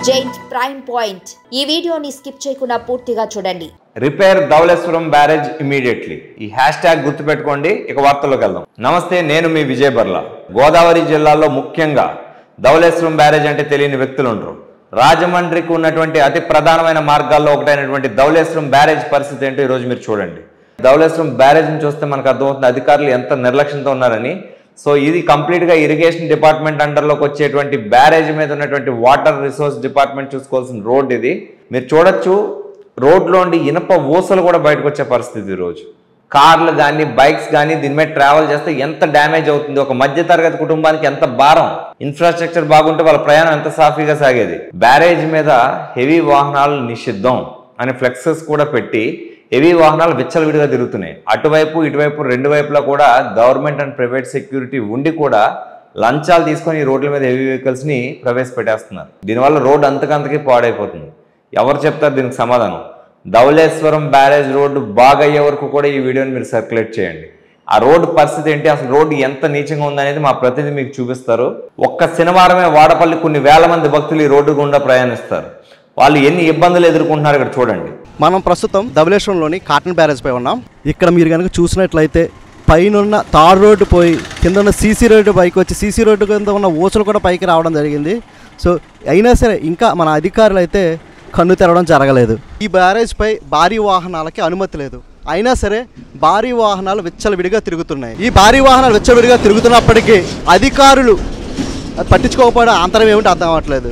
giant prime point ఈ వీడియోని skip చేయకుండా పూర్తిగా చూడండి రిపేర్ ధవళేశ్వరం బ్యారేజ్ ఇమీడియట్లీ ఈ హ్యాష్ ట్యాగ్ గుర్తుపెట్టుకోండి ఇక వార్తల్లోకి వెళ్దాం నమస్తే నేను మీ విజయ్ బర్లా గోదావరి జిల్లాలో ముఖ్యంగా ధవళేశ్వరం బ్యారేజ్ అంటే తెలియని వ్యక్తులు ఉండరు రాజమండ్రికి ఉన్నటువంటి అతి ప్రధానమైన మార్గాల్లో ఒకటైనటువంటి ధవళేశ్వరం బ్యారేజ్ పరిస్థితి ఏంటో ఈరోజు మీరు చూడండి ధవళేశ్వరం బ్యారేజ్ని చూస్తే మనకు అర్థమవుతుంది అధికారులు ఎంత నిర్లక్ష్యంతో ఉన్నారని సో ఇది కంప్లీట్గా ఇరిగేషన్ డిపార్ట్మెంట్ అండర్లోకి వచ్చేటువంటి బ్యారేజ్ మీద ఉన్నటువంటి వాటర్ రిసోర్స్ డిపార్ట్మెంట్ చూసుకోవాల్సిన రోడ్ ఇది మీరు చూడొచ్చు రోడ్లో ఉండి ఇనప ఊసలు కూడా బయటకు వచ్చే పరిస్థితి ఈరోజు కార్లు కానీ బైక్స్ కానీ దీని మీద ట్రావెల్ చేస్తే ఎంత డ్యామేజ్ అవుతుంది ఒక మధ్య తరగతి కుటుంబానికి ఎంత భారం ఇన్ఫ్రాస్ట్రక్చర్ బాగుంటే వాళ్ళ ప్రయాణం ఎంత సాఫీగా సాగేది బ్యారేజ్ మీద హెవీ వాహనాలు నిషిద్ధం అని ఫ్లెక్సెస్ కూడా పెట్టి హెవీ వాహనాలు విచ్చలవిడిగా తిరుగుతున్నాయి అటువైపు ఇటువైపు రెండు వైపులా కూడా గవర్నమెంట్ అండ్ ప్రైవేట్ సెక్యూరిటీ ఉండి కూడా లంచాలు తీసుకొని ఈ రోడ్ల మీద హెవీ వెహికల్స్ ని ప్రవేశపెట్టేస్తున్నారు దీనివల్ల రోడ్ అంతకంతకీ పాడైపోతుంది ఎవరు చెప్తారు దీనికి సమాధానం ధవళేశ్వరం బ్యారేజ్ రోడ్డు బాగయ్యే వరకు కూడా ఈ వీడియోని మీరు సర్క్యులేట్ చేయండి ఆ రోడ్డు పరిస్థితి ఏంటి అసలు రోడ్డు ఎంత నీచంగా ఉందనేది మా ప్రతినిధి మీకు చూపిస్తారు ఒక్క శనివారమే వాడపల్లి కొన్ని వేల మంది భక్తులు ఈ రోడ్డు గుండా ప్రయాణిస్తారు వాళ్ళు ఎన్ని ఇబ్బందులు ఎదుర్కొంటున్నారు ఇక్కడ చూడండి మనం ప్రస్తుతం ధవళేశ్వరంలోని కాటన్ బ్యారేజ్ పై ఉన్నాం ఇక్కడ మీరు కనుక చూసినట్లయితే పైన ఉన్న తార్ రోడ్డు పోయి కింద ఉన్న సీసీ రోడ్డు పైకి వచ్చి సీసీ రోడ్డు కింద ఉన్న ఊసలు కూడా పైకి రావడం జరిగింది సో అయినా సరే ఇంకా మన అధికారులు అయితే కన్ను తెరవడం జరగలేదు ఈ బ్యారేజ్ పై భారీ వాహనాలకి అనుమతి లేదు అయినా సరే భారీ వాహనాలు విచ్చలవిడిగా తిరుగుతున్నాయి ఈ భారీ వాహనాలు విచ్చలవిడిగా తిరుగుతున్నప్పటికీ అధికారులు అది పట్టించుకోకపోవడం అంతరం ఏమిటి అర్థం అవ్వట్లేదు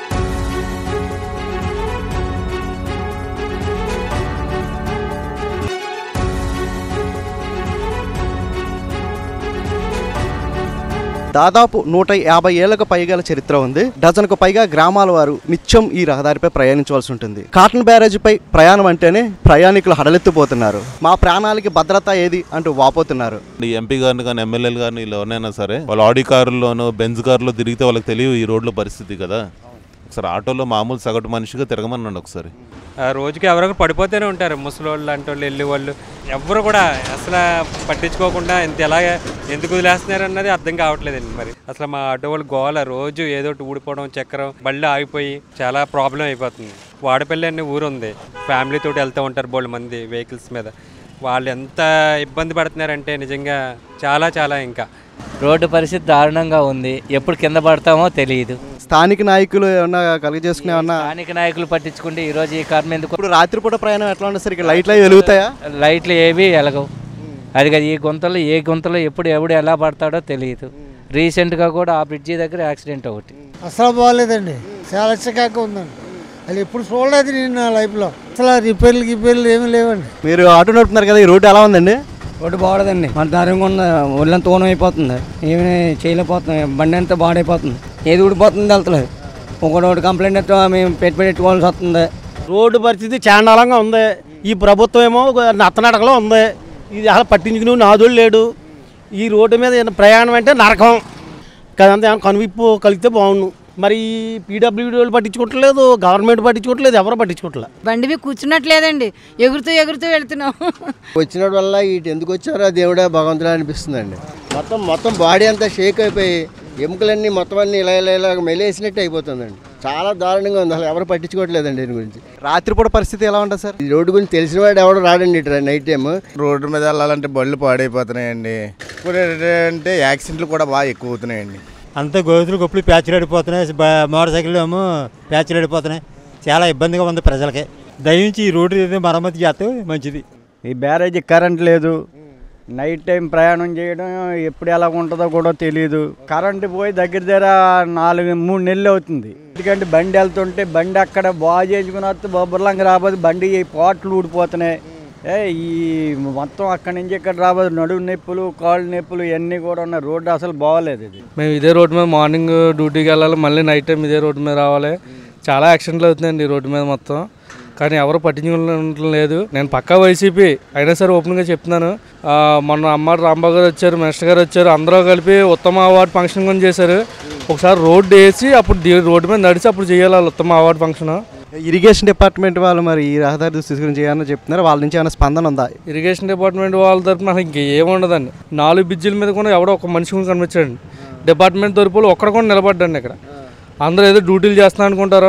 దాదాపు నూట యాభై ఏళ్లకు పైగా చరిత్ర ఉంది డజన్కు పైగా గ్రామాల వారు నిత్యం ఈ రహదారిపై ప్రయాణించవలసి ఉంటుంది కాటన్ బ్యారేజీపై ప్రయాణం అంటేనే ప్రయాణికులు హడలెత్తిపోతున్నారు మా ప్రాణాలకి భద్రత ఏది అంటూ వాపోతున్నారు ఈ ఎంపీ గారిని కానీ ఎమ్మెల్యేలు కానీ వీళ్ళు ఎవరైనా సరే వాళ్ళు ఆడి కారుల్లోనో బెంజ్ కారులో తిరిగితే వాళ్ళకి తెలియదు ఈ రోడ్లో పరిస్థితి కదా ఒకసారి ఆటోలో మామూలు సగటు మనిషిగా తిరగమన్నాడు ఒకసారి ఆ రోజుకి ఎవరొకరు పడిపోతూనే ఉంటారు ముసలోళ్ళు లాంటి వాళ్ళు వెళ్ళి వాళ్ళు ఎవరు కూడా అసలు పట్టించుకోకుండా ఇంత ఎలాగ ఎందుకు వదిలేస్తున్నారు అన్నది అర్థం కావట్లేదండి మరి అసలు మా ఆటో వాళ్ళు గోల రోజు ఏదో ఒకటి ఊడిపోవడం చక్రం బళ్ళు ఆగిపోయి చాలా ప్రాబ్లం అయిపోతుంది వాడపల్లి అనే ఊరు ఉంది ఫ్యామిలీ తోటి వెళ్తూ ఉంటారు బోళ్ళు మంది వెహికల్స్ మీద వాళ్ళు ఎంత ఇబ్బంది పడుతున్నారంటే నిజంగా చాలా చాలా ఇంకా రోడ్డు పరిస్థితి దారుణంగా ఉంది ఎప్పుడు కింద పడతామో తెలియదు స్థానిక నాయకులు ఏమన్నా కలిగజేసుకునే ఏమన్నా స్థానిక నాయకులు పట్టించుకుంటే ఈ రోజు ఈ కారణం ఎందుకు ఇప్పుడు రాత్రిపూట ప్రయాణం ఎట్లా ఉంటుంది సార్ ఇక్కడ లైట్లు అవి వెలుగుతాయా లైట్లు ఏవి ఎలగవు అది కదా ఈ గుంతలో ఏ గుంతలో ఎప్పుడు ఎవడు ఎలా పడతాడో తెలియదు రీసెంట్గా కూడా ఆ బ్రిడ్జి దగ్గర యాక్సిడెంట్ ఒకటి అసలు బాగాలేదండి చాలా చికాకు ఉందండి అది ఎప్పుడు చూడలేదు నేను నా లైఫ్లో అసలు రిపేర్లు గిపేర్లు ఏమీ లేవండి మీరు ఆటో నడుపుతున్నారు కదా ఈ రోడ్డు ఎలా ఉందండి రోడ్డు బాగలేదండి మన దారిగా ఉన్న ఒళ్ళంతా ఊనం అయిపోతుంది ఏమి చేయలేకపోతుంది బండి అంతా బాడైపోతుంది ఏది ఊడిపోతుంది వెళ్తలేదు ఒకటి ఒకటి కంప్లైంట్ అయితే మేము పెట్టి పెట్టుకోవాల్సి వస్తుంది రోడ్డు పరిస్థితి చాండాలంగా ఉంది ఈ ప్రభుత్వం ఏమో నత్తనడకలో ఉంది ఇది అసలు పట్టించుకుని నాదుడు లేడు ఈ రోడ్డు మీద ఏదైనా ప్రయాణం అంటే నరకం కదంతా ఏమైనా కనువిప్పు కలిగితే బాగుండు మరి పీడబ్ల్యూడీ వాళ్ళు పట్టించుకోవట్లేదు గవర్నమెంట్ పట్టించుకోవట్లేదు ఎవరు పట్టించుకోవట్లేదు బండి మీద కూర్చున్నట్లేదండి ఎగురుతూ ఎగురుతూ వెళ్తున్నాం వచ్చిన వల్ల ఇటు ఎందుకు వచ్చారో దేవుడే భగవంతుడు అనిపిస్తుందండి మొత్తం మొత్తం బాడీ అంతా షేక్ అయిపోయి ఎముకలన్నీ మొత్తం అన్ని ఇలా ఇలా ఇలా మెలేసినట్టు అయిపోతుందండి చాలా దారుణంగా ఉంది అసలు ఎవరు పట్టించుకోవట్లేదండి దీని గురించి రాత్రిపూట పరిస్థితి ఎలా ఉంటుంది సార్ ఈ రోడ్డు గురించి తెలిసిన వాడు ఎవడు రాడండి ఇటు నైట్ టైం రోడ్డు మీద వెళ్ళాలంటే బళ్ళు పాడైపోతున్నాయండి ఇప్పుడు ఏంటంటే యాక్సిడెంట్లు కూడా బాగా ఎక్కువ అవుతున్నాయండి అంతా గోతులు గొప్పలు ప్యాచ్లు ఆడిపోతున్నాయి మోటార్ సైకిల్ ఏమో ప్యాచ్లు ఆడిపోతున్నాయి చాలా ఇబ్బందిగా ఉంది ప్రజలకి దయించి ఈ రోడ్డు ఏదో మరమ్మతు చేస్తే మంచిది ఈ బ్యారేజీ కరెంట్ లేదు నైట్ టైం ప్రయాణం చేయడం ఎప్పుడు ఎలా ఉంటుందో కూడా తెలియదు కరెంట్ పోయి దగ్గర దగ్గర నాలుగు మూడు నెలలు అవుతుంది ఎందుకంటే బండి వెళ్తుంటే బండి అక్కడ బాగా చేసుకుని వస్తే బొబ్బర్లంగా రాబోదు బండి ఈ పోట్లు ఊడిపోతున్నాయి ఏ ఈ మొత్తం అక్కడి నుంచి ఇక్కడ రాబోదు నడుము నొప్పులు కాళ్ళు నొప్పులు ఇవన్నీ కూడా ఉన్నాయి రోడ్డు అసలు బాగోలేదు ఇది మేము ఇదే రోడ్డు మీద మార్నింగ్ డ్యూటీకి వెళ్ళాలి మళ్ళీ నైట్ టైం ఇదే రోడ్డు మీద రావాలి చాలా యాక్సిడెంట్లు అవుతున్నాయండి ఈ రోడ్డు మీద మొత్తం కానీ ఎవరు పట్టించుకోవడం లేదు నేను పక్కా వైసీపీ అయినా సరే ఓపెన్గా చెప్తున్నాను ఆ, మొన్న అమ్మాడు రాంబాబు గారు వచ్చారు మినిస్టర్ గారు వచ్చారు అందరూ కలిపి ఉత్తమ అవార్డు ఫంక్షన్ కొని చేశారు ఒకసారి రోడ్డు వేసి అప్పుడు ది- రోడ్డు మీద నడిచి అప్పుడు చేయాలి వాళ్ళు ఉత్తమ అవార్డు ఫంక్షన్ ఇరిగేషన్ డిపార్ట్మెంట్ వాళ్ళు మరి ఈ రహదారి దుస్థితి గురించి ఏమన్నా చెప్తున్నారు వాళ్ళ నుంచి ఏమైనా స్పందన ఉందా ఇరిగేషన్ డిపార్ట్మెంట్ వాళ్ళ తరపున అసలు ఇంకేముండదండి నాలుగు బ్రిడ్జిల మీద కూడా ఎవడో ఒక మనిషి కూడా కనిపించాడు డిపార్ట్మెంట్ తరపులు ఒక్కడ కూడా నిలబడ్డండి ఇక్కడ అందరూ ఏదో డ్యూటీలు చేస్తున్నా అనుకుంటారో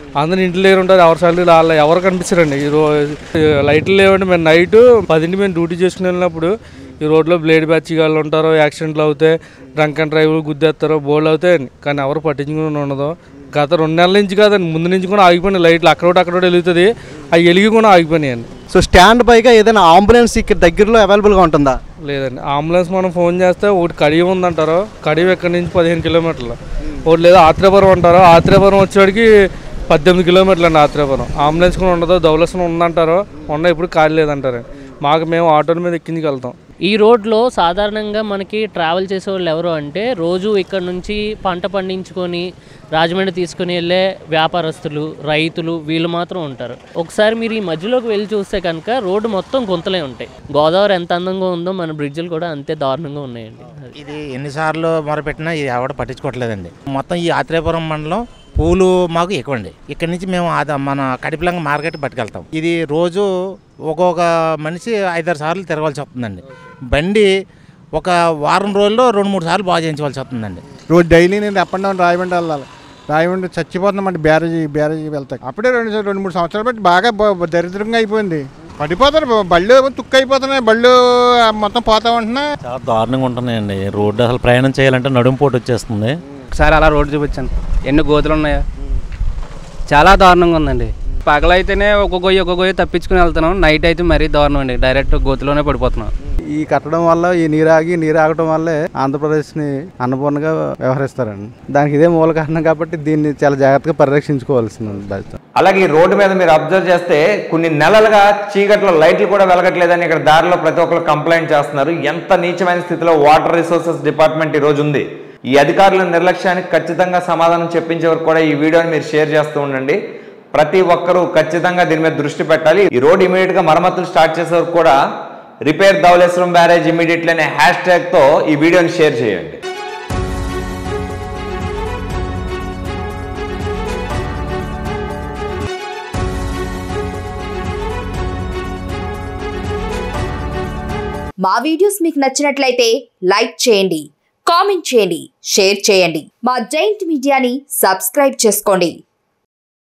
అందరు ఇంట్లో లేరు ఉంటారు ఎవరి సార్లు వాళ్ళ ఎవరు కనిపించారండి ఈ రో లైట్లు లేవండి మేము నైట్ పదింటి మేము డ్యూటీ చేసుకుని వెళ్ళినప్పుడు ఈ రోడ్లో బ్లేడ్ బ్యాచ్ వాళ్ళు ఉంటారు యాక్సిడెంట్లు అవుతాయి డ్రంక్ అండ్ డ్రైవ్ గుద్దేస్తారు బోల్డ్ అవుతాయండి కానీ ఎవరు పట్టించుకుని ఉండదు గత రెండు నెలల నుంచి కాదండి ముందు నుంచి కూడా ఆగిపోయినాయి లైట్లు అక్కడోటి అక్కడోటి వెలుగుతుంది అవి వెలిగి కూడా ఆగిపోయినాయండి సో స్టాండ్ పైగా ఏదైనా అంబులెన్స్ ఇక్కడ దగ్గరలో అవైలబుల్గా ఉంటుందా లేదండి అంబులెన్స్ మనం ఫోన్ చేస్తే ఒకటి కడియం ఉందంటారు కడియం ఎక్కడి నుంచి పదిహేను కిలోమీటర్లు ఒకటి లేదా ఆత్రేపురం అంటారు ఆత్రేపురం వచ్చేవాడికి పద్దెనిమిది కిలోమీటర్లు అండి ఆత్రేపురం అంబులెన్స్ కూడా ఉండదు దౌలసం ఉందంటారు ఉన్న ఇప్పుడు ఖాళీ లేదంటారు మాకు మేము ఆటోల మీద ఎక్కించుకు వెళ్తాం ఈ రోడ్లో సాధారణంగా మనకి ట్రావెల్ చేసే వాళ్ళు ఎవరు అంటే రోజు ఇక్కడ నుంచి పంట పండించుకొని రాజమండ్రి తీసుకుని వెళ్ళే వ్యాపారస్తులు రైతులు వీళ్ళు మాత్రం ఉంటారు ఒకసారి మీరు ఈ మధ్యలోకి వెళ్ళి చూస్తే కనుక రోడ్డు మొత్తం గుంతలే ఉంటాయి గోదావరి ఎంత అందంగా ఉందో మన బ్రిడ్జిలు కూడా అంతే దారుణంగా ఉన్నాయండి ఇది ఎన్నిసార్లు మొరపెట్టినా ఇది ఎవడ పట్టించుకోవట్లేదండి మొత్తం ఈ ఆత్రేయపురం మండలం పూలు మాకు ఎక్కువండి ఇక్కడ నుంచి మేము అది మన కడిపిలంగ మార్కెట్ పట్టుకెళ్తాం ఇది రోజు ఒక్కొక్క మనిషి ఐదారు సార్లు తిరగాల్సి వస్తుందండి బండి ఒక వారం రోజుల్లో రెండు మూడు సార్లు బాగా చేయించవలసి వస్తుందండి రోజు డైలీ నేను అప్ అండ్ డౌన్ రాయమండ్రి వెళ్ళాలి రాయమండ్రి చచ్చిపోతున్నామండి బ్యారేజీ బ్యారేజీ వెళ్తాయి అప్పుడే రెండు రెండు మూడు సంవత్సరాలు బట్టి బాగా బ- దరిద్రంగా అయిపోయింది పడిపోతారు బ- బళ్ళు ఏమో తుక్కు అయిపోతున్నాయి బళ్ళు ఆ, మొత్తం పోతా ఉంటున్నా చాలా దారుణంగా ఉంటున్నాయండి రోడ్డు అసలు ప్రయాణం చేయాలంటే నడుము పోటు వచ్చేస్తుంది ఒకసారి అలా రోడ్డు చూపించాను ఎన్ని గోతులు ఉన్నాయో చాలా దారుణంగా ఉందండి పగలైతేనే ఒక గొయ్యి ఒక గొయ్యి తప్పించుకుని వెళ్తున్నాం నైట్ అయితే మరీ దారుణం అండి డైరెక్ట్ గోతులోనే పడిపోతున్నాం ఈ కట్టడం వల్ల ఈ నీరు ఆగి నీరు ఆగటం వల్లే ఆంధ్రప్రదేశ్ని అన్నపూర్ణగా వ్యవహరిస్తారండి దానికి ఇదే మూల కారణం కాబట్టి దీన్ని చాలా జాగ్రత్తగా పరిరక్షించుకోవాల్సిన బాధ్యత అలాగే ఈ రోడ్డు మీద మీరు అబ్జర్వ్ చేస్తే కొన్ని నెలలుగా చీకట్లో లైట్లు కూడా వెలగట్లేదని ఇక్కడ దారిలో ప్రతి ఒక్కరు కంప్లైంట్ చేస్తున్నారు ఎంత నీచమైన స్థితిలో వాటర్ రిసోర్సెస్ డిపార్ట్మెంట్ ఈ రోజు ఉంది ఈ అధికారుల నిర్లక్ష్యానికి ఖచ్చితంగా సమాధానం చెప్పించే వరకు కూడా ఈ వీడియోని మీరు షేర్ చేస్తూ ఉండండి ప్రతి ఒక్కరూ ఖచ్చితంగా దీని మీద దృష్టి పెట్టాలి ఈ రోడ్ ఇమీడియట్ గా మరమ్మతులు స్టార్ట్ చేసే వరకు కూడా రిపేర్ ధవలేశ్వరం బ్యారేజ్ ఇమీడియట్లీ అనే హ్యాష్ ట్యాగ్ తో ఈ వీడియోని షేర్ చేయండి మా వీడియోస్ మీకు నచ్చినట్లయితే లైక్ చేయండి కామెంట్ చేయండి షేర్ చేయండి మా జైంట్ మీడియాని సబ్స్క్రైబ్ చేసుకోండి